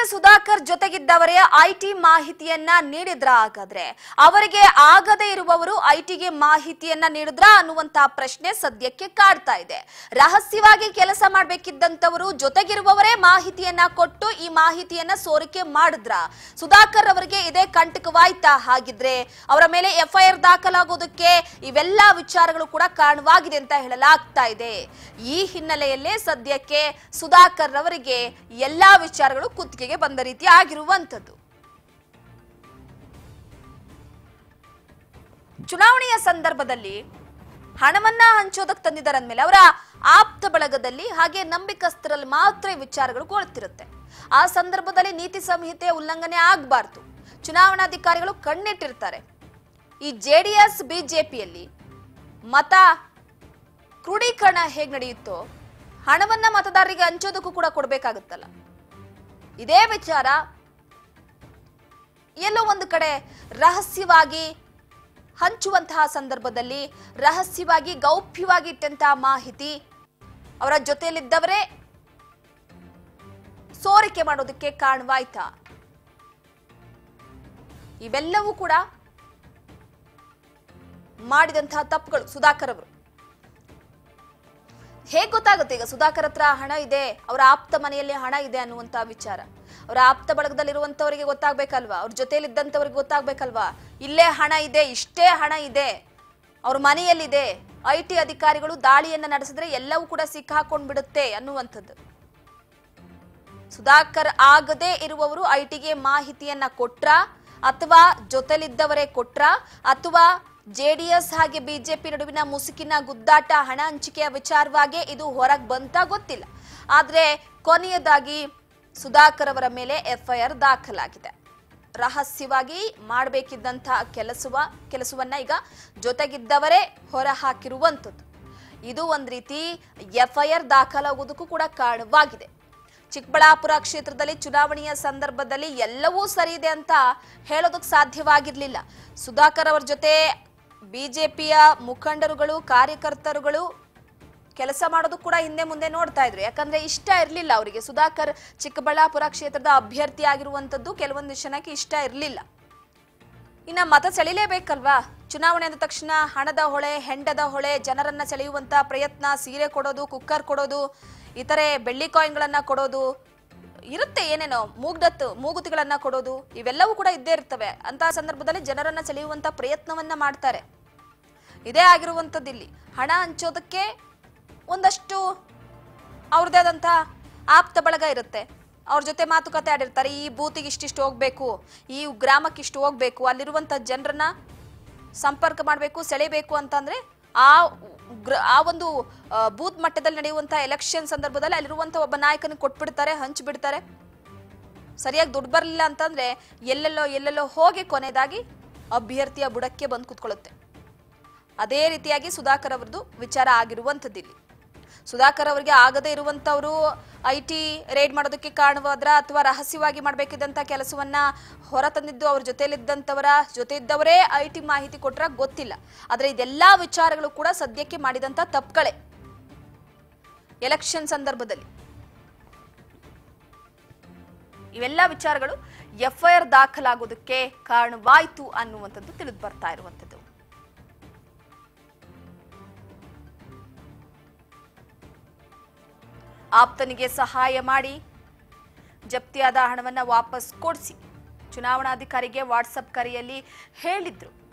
Sudhakar ಜೊತೆಗಿದ್ದವರೇ IT ಮಾಹಿತಿಯನ್ನ ನೀಡಿದ್ರ ಹಾಗಾದ್ರೆ ಅವರಿಗೆ ಆಗದೇ ಇರುವವರು ಐಟಿಗೆ ಮಾಹಿತಿಯನ್ನ ನೀಡಿದ್ರ ಅನ್ನುವಂತಹ ಪ್ರಶ್ನೆ ಸದ್ಯಕ್ಕೆ ಕಾಡ್ತಾ ಇದೆ ರಹಸ್ಯವಾಗಿ ಕೆಲಸ ಮಾಡ್ಬೇಕಿದ್ದಂತವರು ಜೊತೆಗಿರುವವರೇ ಮಾಹಿತಿಯನ್ನ ಕೊಟ್ಟು ಈ ಮಾಹಿತಿಯನ್ನ ಸೋರಿಕೆ ಮಾಡಿದ್ರ ಸುಧಾಕರ್ ಅವರಿಗೆ ಇದೇ ಕಂಟಕವಾಯ್ತಾ ಹಾಗಿದ್ರೆ ಅವರ ಮೇಲೆ ಎಫ್ಐಆರ್ ದಾಖಲಾಗೋದಕ್ಕೆ ಇವೆಲ್ಲ ವಿಚಾರಗಳು ಕೂಡ ಕಾರಣವಾಗಿದೆ ಅಂತ ಹೇಳಲಾಗ್ತಾ ಇದೆ ಈ ಹಿನ್ನೆಲೆಯಲ್ಲೇ ಸದ್ಯಕ್ಕೆ ಸುಧಾಕರ್ ಅವರಿಗೆ ಎಲ್ಲಾ ವಿಚಾರಗಳು ಕುತ್ತಿಗೆಗೆ ಬಂದ ರೀತಿ ಆಗಿರುವಂತದ್ದು ಚುನಾವಣೆಯ ಸಂದರ್ಭದಲ್ಲಿ ಹಣವನ್ನ ಹಂಚೋದಕ್ಕೆ ತಂದಿದ್ದಾರೆ ಅಂದ್ಮೇಲೆ ಅವರ ಆಪ್ತ ಬಳಗದಲ್ಲಿ ಹಾಗೆ ನಂಬಿಕಸ್ಥರಲ್ಲಿ ಮಾತ್ರ ಈ ವಿಚಾರಗಳು ಕೊಳ್ತಿರುತ್ತೆ ಆ ಸಂದರ್ಭದಲ್ಲಿ ನೀತಿ ಸಂಹಿತೆ ಉಲ್ಲಂಘನೆ ಆಗಬಾರ್ದು ಚುನಾವಣಾಧಿಕಾರಿಗಳು ಕಣ್ಣಿಟ್ಟಿರ್ತಾರೆ ಈ ಜೆ ಡಿ ಎಸ್ ಬಿಜೆಪಿಯಲ್ಲಿ ಮತ ಕ್ರೋಢೀಕರಣ ಹೇಗೆ ನಡೆಯುತ್ತೋ ಹಣವನ್ನ ಮತದಾರರಿಗೆ ಹಂಚೋದಕ್ಕೂ ಕೂಡ ಕೊಡಬೇಕಾಗುತ್ತಲ್ಲ ಇದೇ ವಿಚಾರ ಎಲ್ಲೋ ಒಂದು ಕಡೆ ರಹಸ್ಯವಾಗಿ ಹಂಚುವಂತಹ ಸಂದರ್ಭದಲ್ಲಿ ರಹಸ್ಯವಾಗಿ ಗೌಪ್ಯವಾಗಿ ಇಟ್ಟಂತಹ ಮಾಹಿತಿ ಅವರ ಜೊತೆಯಲ್ಲಿದ್ದವರೇ ಸೋರಿಕೆ ಮಾಡೋದಕ್ಕೆ ಕಾರಣವಾಯ್ತಾ ಇವೆಲ್ಲವೂ ಕೂಡ ಮಾಡಿದಂತಹ ತಪ್ಪುಗಳು ಸುಧಾಕರ್ ಅವರು ಹೇಗ್ ಗೊತ್ತಾಗುತ್ತೆ ಈಗ ಸುಧಾಕರ್ ಹತ್ರ ಹಣ ಇದೆ ಅವರ ಆಪ್ತ ಮನೆಯಲ್ಲಿ ಹಣ ಇದೆ ಅನ್ನುವಂತ ವಿಚಾರ ಅವರ ಆಪ್ತ ಬಳಗದಲ್ಲಿರುವಂತವರಿಗೆ ಗೊತ್ತಾಗ್ಬೇಕಲ್ವಾ ಅವ್ರ ಜೊತೆಯಲ್ಲಿದ್ದಂಥವ್ರಿಗೆ ಗೊತ್ತಾಗ್ಬೇಕಲ್ವಾ ಇಲ್ಲೇ ಹಣ ಇದೆ ಇಷ್ಟೇ ಹಣ ಇದೆ ಅವ್ರ ಮನೆಯಲ್ಲಿದೆ ಐ ಟಿ ಅಧಿಕಾರಿಗಳು ದಾಳಿಯನ್ನ ನಡೆಸಿದ್ರೆ ಎಲ್ಲವೂ ಕೂಡ ಸಿಕ್ಕಾಕೊಂಡ್ ಬಿಡುತ್ತೆ ಅನ್ನುವಂಥದ್ದು ಸುಧಾಕರ್ ಆಗದೇ ಇರುವವರು ಐಟಿಗೆ ಮಾಹಿತಿಯನ್ನ ಕೊಟ್ರ ಅಥವಾ ಜೊತೆಲಿದ್ದವರೇ ಕೊಟ್ರ ಅಥವಾ ಜೆಡಿಎಸ್ ಹಾಗೆ ಬಿಜೆಪಿ ನಡುವಿನ ಮುಸುಕಿನ ಗುದ್ದಾಟ ಹಣ ಹಂಚಿಕೆಯ ವಿಚಾರವಾಗಿ ಇದು ಹೊರಗೆ ಬಂತ ಗೊತ್ತಿಲ್ಲ ಆದ್ರೆ ಕೊನೆಯದಾಗಿ ಸುಧಾಕರ್ ಅವರ ಮೇಲೆ ಎಫ್ಐಆರ್ ದಾಖಲಾಗಿದೆ ರಹಸ್ಯವಾಗಿ ಮಾಡಬೇಕಿದ್ದಂತಹ ಕೆಲಸವ ಕೆಲಸವನ್ನ ಈಗ ಜೊತೆಗಿದ್ದವರೇ ಹೊರ ಹಾಕಿರುವಂಥದ್ದು ಇದು ಒಂದ್ ರೀತಿ ಎಫ್ಐಆರ್ ದಾಖಲಾಗುವುದಕ್ಕೂ ಕೂಡ ಕಾರಣವಾಗಿದೆ ಚಿಕ್ಕಬಳ್ಳಾಪುರ ಕ್ಷೇತ್ರದಲ್ಲಿ ಚುನಾವಣೆಯ ಸಂದರ್ಭದಲ್ಲಿ ಎಲ್ಲವೂ ಸರಿ ಇದೆ ಅಂತ ಹೇಳೋದಕ್ಕೆ ಸಾಧ್ಯವಾಗಿರ್ಲಿಲ್ಲ ಸುಧಾಕರ್ ಅವರ ಜೊತೆ ಬಿಜೆಪಿಯ ಮುಖಂಡರುಗಳು ಕಾರ್ಯಕರ್ತರುಗಳು ಕೆಲಸ ಮಾಡೋದು ಕೂಡ ಹಿಂದೆ ಮುಂದೆ ನೋಡ್ತಾ ಇದ್ರು ಯಾಕಂದ್ರೆ ಇಷ್ಟ ಇರಲಿಲ್ಲ ಅವರಿಗೆ ಸುಧಾಕರ್ ಚಿಕ್ಕಬಳ್ಳಾಪುರ ಕ್ಷೇತ್ರದ ಅಭ್ಯರ್ಥಿ ಆಗಿರುವಂತದ್ದು ಕೆಲವೊಂದು ಜನಕ್ಕೆ ಇಷ್ಟ ಇರಲಿಲ್ಲ ಇನ್ನ ಮತ ಸೆಳಿಲೇಬೇಕಲ್ವಾ ಚುನಾವಣೆ ಅಂದ ತಕ್ಷಣ ಹಣದ ಹೊಳೆ ಹೆಂಡದ ಹೊಳೆ ಜನರನ್ನ ಸೆಳೆಯುವಂತ ಪ್ರಯತ್ನ ಸೀರೆ ಕೊಡೋದು ಕುಕ್ಕರ್ ಕೊಡೋದು ಇತರೆ ಬೆಳ್ಳಿ ಕಾಯಿನ್ಗಳನ್ನ ಕೊಡೋದು ಇರುತ್ತೆ ಏನೇನೋ ಮೂಗ್ದತ್ತು ಮೂಗುತಿಗಳನ್ನ ಕೊಡೋದು ಇವೆಲ್ಲವೂ ಕೂಡ ಇದ್ದೇ ಇರ್ತವೆ ಅಂತ ಸಂದರ್ಭದಲ್ಲಿ ಜನರನ್ನ ಸೆಳೆಯುವಂತ ಪ್ರಯತ್ನವನ್ನ ಮಾಡ್ತಾರೆ ಇದೇ ಆಗಿರುವಂಥದ್ದು ಇಲ್ಲಿ ಹಣ ಹಂಚೋದಕ್ಕೆ ಒಂದಷ್ಟು ಅವ್ರದ್ದೇ ಆದಂಥ ಆಪ್ತ ಬಳಗ ಇರುತ್ತೆ ಅವ್ರ ಜೊತೆ ಮಾತುಕತೆ ಆಡಿರ್ತಾರೆ ಈ ಬೂತಿಗೆ ಇಷ್ಟಿಷ್ಟು ಹೋಗ್ಬೇಕು ಈ ಗ್ರಾಮಕ್ಕೆ ಇಷ್ಟು ಹೋಗ್ಬೇಕು ಅಲ್ಲಿರುವಂಥ ಜನರನ್ನ ಸಂಪರ್ಕ ಮಾಡಬೇಕು ಸೆಳೆಬೇಕು ಅಂತಂದ್ರೆ ಆ ಗ್ರ- ಆ ಒಂದು ಆ, ಬೂತ್ ಮಟ್ಟದಲ್ಲಿ ನಡೆಯುವಂಥ ಎಲೆಕ್ಷನ್ ಸಂದರ್ಭದಲ್ಲಿ ಅಲ್ಲಿರುವಂಥ ಒಬ್ಬ ನಾಯಕನಿಗೆ ಕೊಟ್ಬಿಡ್ತಾರೆ ಹಂಚ್ಬಿಡ್ತಾರೆ ಸರಿಯಾಗಿ ದುಡ್ಡು ಬರಲಿಲ್ಲ ಅಂತಂದ್ರೆ ಎಲ್ಲೆಲ್ಲೋ ಎಲ್ಲೆಲ್ಲೋ ಹೋಗಿ ಕೊನೆಯದಾಗಿ ಅಭ್ಯರ್ಥಿಯ ಬುಡಕ್ಕೆ ಬಂದು ಕೂತ್ಕೊಳ್ಳುತ್ತೆ ಅದೇ ರೀತಿಯಾಗಿ ಸುಧಾಕರ್ ಅವರದ್ದು ವಿಚಾರ ಆಗಿರುವಂಥದ್ದು ಇಲ್ಲಿ ಸುಧಾಕರ್ ಅವರಿಗೆ ಆಗದೇ ಇರುವಂತವರು ಐ ಟಿ ರೇಡ್ ಮಾಡೋದಕ್ಕೆ ಕಾರಣವಾದ್ರ ಅಥವಾ ರಹಸ್ಯವಾಗಿ ಮಾಡಬೇಕಿದ್ದಂಥ ಕೆಲಸವನ್ನ ಹೊರತಂದಿದ್ದು ಅವ್ರ ಜೊತೆಲಿದ್ದಂಥವರ ಜೊತೆ ಇದ್ದವರೇ ಐ ಟಿ ಮಾಹಿತಿ ಕೊಟ್ರ ಗೊತ್ತಿಲ್ಲ ಆದ್ರೆ ಇದೆಲ್ಲಾ ವಿಚಾರಗಳು ಕೂಡ ಸದ್ಯಕ್ಕೆ ಮಾಡಿದಂಥ ತಪ್ಪುಗಳೇ ಎಲೆಕ್ಷನ್ ಸಂದರ್ಭದಲ್ಲಿ ಇವೆಲ್ಲ ವಿಚಾರಗಳು ಎಫ್ಐಆರ್ ದಾಖಲಾಗೋದಕ್ಕೆ ಕಾರಣವಾಯಿತು ಅನ್ನುವಂಥದ್ದು ತಿಳಿದು ಬರ್ತಾ ಇರುವಂಥದ್ದು ಆಪ್ತನಿಗೆ ಸಹಾಯ ಮಾಡಿ ಜಪ್ತಿಯಾದ ಹಣವನ್ನ ವಾಪಸ್ ಕೊಡಿಸಿ ಚುನಾವಣಾಧಿಕಾರಿಗೆ ವಾಟ್ಸಪ್ ಕರೆಯಲ್ಲಿ ಹೇಳಿದ್ರು